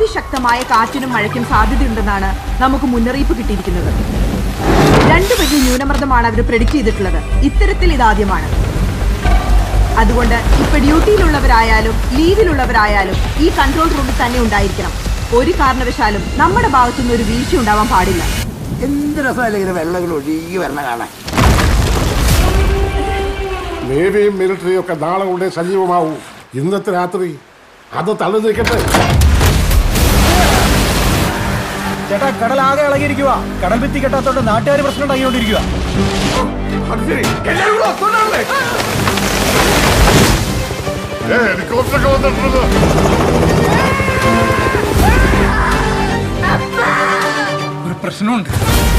അതിശക്തമായ കാറ്റിനും മഴയ്ക്കും സാധ്യതയുണ്ടെന്നാണ് നമുക്ക് മുന്നറിയിപ്പ് കിട്ടിയിരിക്കുന്നത് രണ്ടു വലിയ ന്യൂനമർദ്ദമാണ് അവർ പ്രെഡിക്റ്റ് ചെയ്തിട്ടുള്ളത് ഇത്തരത്തിൽ ഇതാദ്യമാണ് അതുകൊണ്ട് ഇപ്പൊ ഡ്യൂട്ടിയിലുള്ളവരായാലും ലീവിലുള്ളവരായാലും ഈ കൺട്രോൾ റൂമിൽ തന്നെ ഉണ്ടായിരിക്കണം ഒരു കാരണവശാലും നമ്മുടെ ഭാഗത്തുനിന്ന് ഒരു വീഴ്ച ഉണ്ടാവാൻ പാടില്ല എന്ത് രസമല്ലേ ഇങ്ങനെ വെള്ളങ്ങൾ ഒഴുകി വരണ കാണാൻ നേവിയും മിലിറ്ററിയും ഒക്കെ നാളെ കൊണ്ടേ സജീവമാവൂ ഇന്നത്തെ രാത്രി അത് തള്ളി നിൽക്കട്ടെ ചേട്ടാ കടലാകെ ഇളകിയിരിക്കുക കടൽ ഭിത്തി കെട്ടാത്തോണ്ട് നാട്ടുകാർ പ്രശ്നം ഉണ്ടാക്കിക്കൊണ്ടിരിക്കുക അത് ശരി എല്ലാവരും കൂടെ ഒത്തുകൊണ്ടാണല്ലേ? ഏ, ഹെലികോപ്റ്ററൊക്കെ വന്നിട്ടുണ്ട് ഒരു പ്രശ്നമുണ്ട്